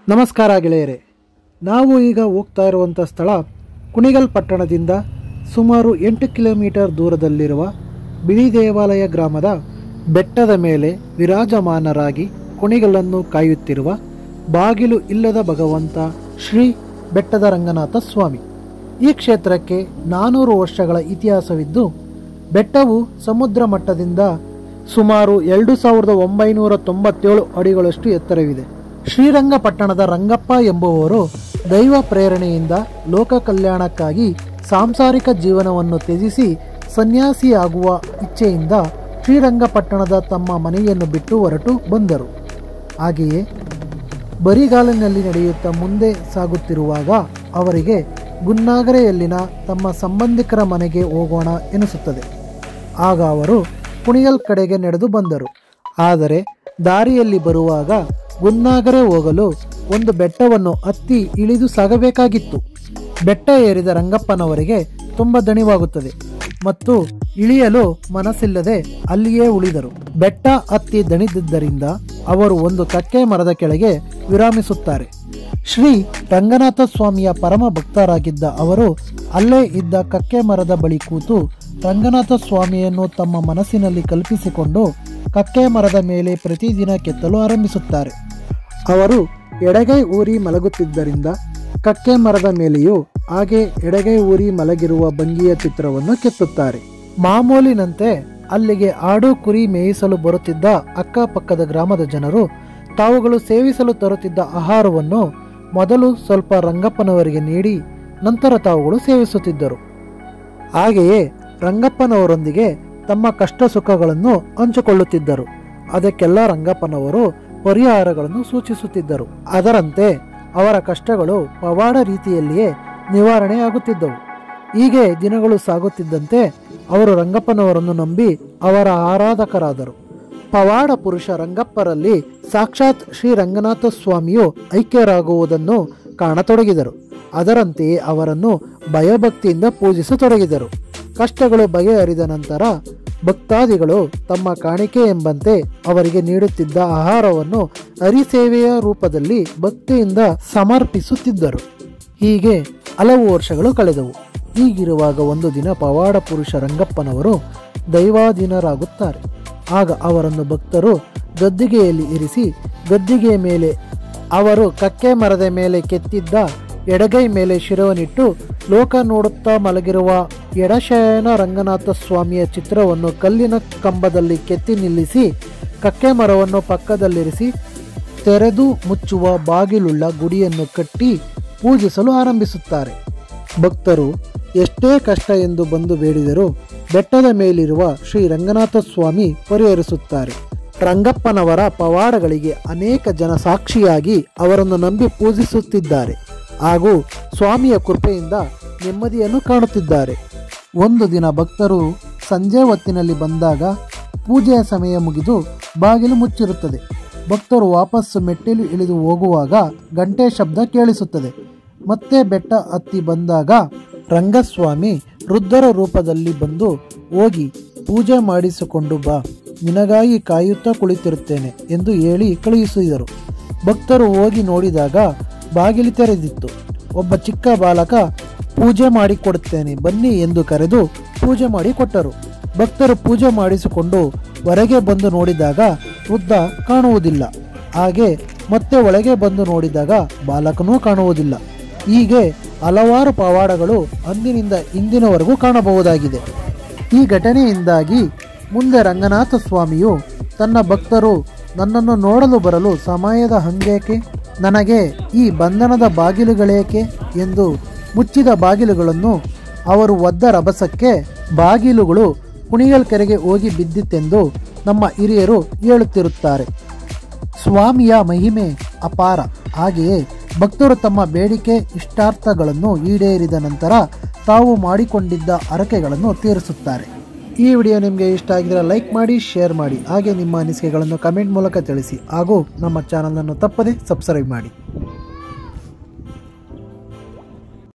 ನಮಸ್ಕಾರ ಗೆಳೆಯರೆ ನಾವು ಈಗ ಹೋಗ್ತಾ ಇರುವಂಥ ಸ್ಥಳ ಕುಣಿಗಲ್ ಪಟ್ಟಣದಿಂದ ಸುಮಾರು ಎಂಟು ಕಿಲೋಮೀಟರ್ ದೂರದಲ್ಲಿರುವ ಬಿಳಿ ದೇವಾಲಯ ಗ್ರಾಮದ ಬೆಟ್ಟದ ಮೇಲೆ ವಿರಾಜಮಾನರಾಗಿ ಕುಣಿಗಲನ್ನು ಕಾಯುತ್ತಿರುವ ಬಾಗಿಲು ಇಲ್ಲದ ಭಗವಂತ ಶ್ರೀ ಬೆಟ್ಟದ ರಂಗನಾಥ ಸ್ವಾಮಿ ಈ ಕ್ಷೇತ್ರಕ್ಕೆ ನಾನೂರು ವರ್ಷಗಳ ಇತಿಹಾಸವಿದ್ದು ಬೆಟ್ಟವು ಸಮುದ್ರ ಮಟ್ಟದಿಂದ ಸುಮಾರು ಎರಡು ಸಾವಿರದ ಒಂಬೈನೂರ ತೊಂಬತ್ತೇಳು ಅಡಿಗಳಷ್ಟು ಎತ್ತರವಿದೆ ಶ್ರೀರಂಗಪಟ್ಟಣದ ರಂಗಪ್ಪ ಎಂಬುವವರು ದೈವ ಪ್ರೇರಣೆಯಿಂದ ಲೋಕ ಕಲ್ಯಾಣಕ್ಕಾಗಿ ಸಾಂಸಾರಿಕ ಜೀವನವನ್ನು ತ್ಯಜಿಸಿ ಸನ್ಯಾಸಿಯಾಗುವ ಇಚ್ಛೆಯಿಂದ ಶ್ರೀರಂಗಪಟ್ಟಣದ ತಮ್ಮ ಮನೆಯನ್ನು ಬಿಟ್ಟು ಹೊರಟು ಬಂದರು ಹಾಗೆಯೇ ಬರಿಗಾಲಿನಲ್ಲಿ ನಡೆಯುತ್ತಾ ಮುಂದೆ ಸಾಗುತ್ತಿರುವಾಗ ಅವರಿಗೆ ಗುನ್ನಾಗರೆಯಲ್ಲಿನ ತಮ್ಮ ಸಂಬಂಧಿಕರ ಮನೆಗೆ ಹೋಗೋಣ ಎನಿಸುತ್ತದೆ ಆಗ ಅವರು ಕುಣಿಗಲ್ ಕಡೆಗೆ ನಡೆದು ಬಂದರು ಆದರೆ ದಾರಿಯಲ್ಲಿ ಬರುವಾಗ ಗುನ್ನಾಗರೆ ಹೋಗಲು ಒಂದು ಬೆಟ್ಟವನ್ನು ಹತ್ತಿ ಇಳಿದು ಸಾಗಬೇಕಾಗಿತ್ತು ಬೆಟ್ಟ ಏರಿದ ರಂಗಪ್ಪನವರಿಗೆ ತುಂಬ ದಣಿವಾಗುತ್ತದೆ ಮತ್ತು ಇಳಿಯಲು ಮನಸ್ಸಿಲ್ಲದೆ ಅಲ್ಲಿಯೇ ಉಳಿದರು ಬೆಟ್ಟ ಹತ್ತಿ ದಣಿದಿದ್ದರಿಂದ ಅವರು ಒಂದು ಕಕ್ಕೆ ಮರದ ಕೆಳಗೆ ವಿರಾಮಿಸುತ್ತಾರೆ ಶ್ರೀ ರಂಗನಾಥ ಸ್ವಾಮಿಯ ಪರಮ ಭಕ್ತರಾಗಿದ್ದ ಅವರು ಅಲ್ಲೇ ಇದ್ದ ಕಕ್ಕೆ ಮರದ ಬಳಿ ಕೂತು ರಂಗನಾಥ ಸ್ವಾಮಿಯನ್ನು ತಮ್ಮ ಮನಸ್ಸಿನಲ್ಲಿ ಕಲ್ಪಿಸಿಕೊಂಡು ಕಕ್ಕೆ ಮರದ ಮೇಲೆ ಪ್ರತಿದಿನ ಕೆತ್ತಲು ಆರಂಭಿಸುತ್ತಾರೆ ಅವರು ಎಡಗೈ ಊರಿ ಮಲಗುತ್ತಿದ್ದರಿಂದ ಕಕ್ಕೆ ಮರದ ಮೇಲೆಯೂ ಹಾಗೆ ಎಡಗೈ ಊರಿ ಮಲಗಿರುವ ಭಂಗಿಯ ಚಿತ್ರವನ್ನು ಕೆತ್ತುತ್ತಾರೆ ಮಾಮೂಲಿನಂತೆ ಅಲ್ಲಿಗೆ ಆಡು ಕುರಿ ಮೇಯಿಸಲು ಬರುತ್ತಿದ್ದ ಅಕ್ಕಪಕ್ಕದ ಗ್ರಾಮದ ಜನರು ತಾವುಗಳು ಸೇವಿಸಲು ತರುತ್ತಿದ್ದ ಆಹಾರವನ್ನು ಮೊದಲು ಸ್ವಲ್ಪ ರಂಗಪ್ಪನವರಿಗೆ ನೀಡಿ ನಂತರ ತಾವುಗಳು ಸೇವಿಸುತ್ತಿದ್ದರು ಹಾಗೆಯೇ ರಂಗಪ್ಪನವರೊಂದಿಗೆ ತಮ್ಮ ಕಷ್ಟ ಸುಖಗಳನ್ನು ಹಂಚಿಕೊಳ್ಳುತ್ತಿದ್ದರು ಅದಕ್ಕೆಲ್ಲ ರಂಗಪ್ಪನವರು ಪರಿಹಾರಗಳನ್ನು ಸೂಚಿಸುತ್ತಿದ್ದರು ಅದರಂತೆ ಅವರ ಕಷ್ಟಗಳು ಪವಾಡ ರೀತಿಯಲ್ಲಿಯೇ ನಿವಾರಣೆಯಾಗುತ್ತಿದ್ದವು ಹೀಗೆ ದಿನಗಳು ಸಾಗುತ್ತಿದ್ದಂತೆ ಅವರು ರಂಗಪ್ಪನವರನ್ನು ನಂಬಿ ಅವರ ಆರಾಧಕರಾದರು ಪವಾಡ ಪುರುಷ ರಂಗಪ್ಪರಲ್ಲಿ ಸಾಕ್ಷಾತ್ ಶ್ರೀ ರಂಗನಾಥ ಸ್ವಾಮಿಯು ಐಕ್ಯರಾಗುವುದನ್ನು ಕಾಣತೊಡಗಿದರು ಅದರಂತೆಯೇ ಅವರನ್ನು ಭಯಭಕ್ತಿಯಿಂದ ಪೂಜಿಸತೊಡಗಿದರು ಕಷ್ಟಗಳು ಬಗೆಹರಿದ ನಂತರ ಭಕ್ತಾದಿಗಳು ತಮ್ಮ ಕಾಣಿಕೆ ಎಂಬಂತೆ ಅವರಿಗೆ ನೀಡುತ್ತಿದ್ದ ಆಹಾರವನ್ನು ಹರಿಸೇವೆಯ ರೂಪದಲ್ಲಿ ಭಕ್ತಿಯಿಂದ ಸಮರ್ಪಿಸುತ್ತಿದ್ದರು ಹೀಗೆ ಹಲವು ವರ್ಷಗಳು ಕಳೆದವು ಹೀಗಿರುವಾಗ ಒಂದು ದಿನ ಪವಾಡ ಪುರುಷ ರಂಗಪ್ಪನವರು ದೈವಾಧೀನರಾಗುತ್ತಾರೆ ಆಗ ಅವರನ್ನು ಭಕ್ತರು ಗದ್ದಿಗೆಯಲ್ಲಿ ಇರಿಸಿ ಗದ್ದಿಗೆಯ ಮೇಲೆ ಅವರು ಕಕ್ಕೆ ಮರದ ಮೇಲೆ ಕೆತ್ತಿದ್ದ ಎಡಗೈ ಮೇಲೆ ಶಿರವನಿಟ್ಟು ಲೋಕ ನೋಡುತ್ತಾ ಮಲಗಿರುವ ಎಡಶಯನ ರಂಗನಾಥ ಸ್ವಾಮಿಯ ಚಿತ್ರವನ್ನು ಕಲ್ಲಿನ ಕಂಬದಲ್ಲಿ ಕೆತ್ತಿ ನಿಲ್ಲಿಸಿ ಕಕ್ಕೆ ಮರವನ್ನು ಪಕ್ಕದಲ್ಲಿರಿಸಿ ತೆರೆದು ಮುಚ್ಚುವ ಬಾಗಿಲುಳ್ಳ ಗುಡಿಯನ್ನು ಕಟ್ಟಿ ಪೂಜಿಸಲು ಆರಂಭಿಸುತ್ತಾರೆ ಭಕ್ತರು ಎಷ್ಟೇ ಕಷ್ಟ ಎಂದು ಬಂದು ಬೇಡಿದರೂ ಬೆಟ್ಟದ ಮೇಲಿರುವ ಶ್ರೀ ರಂಗನಾಥ ಸ್ವಾಮಿ ಪರಿಹರಿಸುತ್ತಾರೆ ರಂಗಪ್ಪನವರ ಪವಾಡಗಳಿಗೆ ಅನೇಕ ಜನ ಸಾಕ್ಷಿಯಾಗಿ ಅವರನ್ನು ನಂಬಿ ಪೂಜಿಸುತ್ತಿದ್ದಾರೆ ಹಾಗೂ ಸ್ವಾಮಿಯ ಕೃಪೆಯಿಂದ ನೆಮ್ಮದಿಯನ್ನು ಕಾಣುತ್ತಿದ್ದಾರೆ ಒಂದು ದಿನ ಭಕ್ತರು ಸಂಜೆ ಹೊತ್ತಿನಲ್ಲಿ ಬಂದಾಗ ಪೂಜೆಯ ಸಮಯ ಮುಗಿದು ಬಾಗಿಲು ಮುಚ್ಚಿರುತ್ತದೆ ಭಕ್ತರು ವಾಪಸ್ಸು ಮೆಟ್ಟಿಲು ಇಳಿದು ಹೋಗುವಾಗ ಗಂಟೆ ಶಬ್ದ ಕೇಳಿಸುತ್ತದೆ ಮತ್ತೆ ಬೆಟ್ಟ ಹತ್ತಿ ಬಂದಾಗ ರಂಗಸ್ವಾಮಿ ರುದ್ರರ ರೂಪದಲ್ಲಿ ಬಂದು ಹೋಗಿ ಪೂಜೆ ಮಾಡಿಸಿಕೊಂಡು ಬಾ ನಿನಗಾಗಿ ಕಾಯುತ್ತಾ ಕುಳಿತಿರುತ್ತೇನೆ ಎಂದು ಹೇಳಿ ಕಳುಹಿಸಿದರು ಭಕ್ತರು ಹೋಗಿ ನೋಡಿದಾಗ ಬಾಗಿಲು ತೆರೆದಿತ್ತು ಒಬ್ಬ ಚಿಕ್ಕ ಬಾಲಕ ಪೂಜೆ ಮಾಡಿಕೊಡುತ್ತೇನೆ ಬನ್ನಿ ಎಂದು ಕರೆದು ಪೂಜೆ ಮಾಡಿ ಕೊಟ್ಟರು ಭಕ್ತರು ಪೂಜೆ ಮಾಡಿಸಿಕೊಂಡು ಹೊರಗೆ ಬಂದು ನೋಡಿದಾಗ ವೃದ್ಧ ಕಾಣುವುದಿಲ್ಲ ಹಾಗೆ ಮತ್ತೆ ಒಳಗೆ ಬಂದು ನೋಡಿದಾಗ ಬಾಲಕನೂ ಕಾಣುವುದಿಲ್ಲ ಹೀಗೆ ಹಲವಾರು ಪವಾಡಗಳು ಅಂದಿನಿಂದ ಇಂದಿನವರೆಗೂ ಕಾಣಬಹುದಾಗಿದೆ ಈ ಘಟನೆಯಿಂದಾಗಿ ಮುಂದೆ ರಂಗನಾಥ ಸ್ವಾಮಿಯು ತನ್ನ ಭಕ್ತರು ನನ್ನನ್ನು ನೋಡಲು ಬರಲು ಸಮಯದ ಹಂಗೇಕೆ ನನಗೆ ಈ ಬಂಧನದ ಬಾಗಿಲುಗಳೇಕೆ ಎಂದು ಮುಚ್ಚಿದ ಬಾಗಿಲುಗಳನ್ನು ಅವರು ಒದ್ದ ರಭಸಕ್ಕೆ ಬಾಗಿಲುಗಳು ಕುಣಿಗಲ್ ಕೆರೆಗೆ ಹೋಗಿ ಬಿದ್ದಿತ್ತೆಂದು ನಮ್ಮ ಹಿರಿಯರು ಹೇಳುತ್ತಿರುತ್ತಾರೆ ಸ್ವಾಮಿಯ ಮಹಿಮೆ ಅಪಾರ ಹಾಗೆಯೇ ಭಕ್ತರು ತಮ್ಮ ಬೇಡಿಕೆ ಇಷ್ಟಾರ್ಥಗಳನ್ನು ಈಡೇರಿದ ನಂತರ ತಾವು ಮಾಡಿಕೊಂಡಿದ್ದ ಹರಕೆಗಳನ್ನು ತೀರಿಸುತ್ತಾರೆ ಈ ವಿಡಿಯೋ ನಿಮಗೆ ಇಷ್ಟ ಆಗಿದ್ರೆ ಲೈಕ್ ಮಾಡಿ ಶೇರ್ ಮಾಡಿ ಹಾಗೆ ನಿಮ್ಮ ಅನಿಸಿಕೆಗಳನ್ನು ಕಮೆಂಟ್ ಮೂಲಕ ತಿಳಿಸಿ ಹಾಗೂ ನಮ್ಮ ಚಾನಲನ್ನು ತಪ್ಪದೆ ಸಬ್ಸ್ಕ್ರೈಬ್ ಮಾಡಿ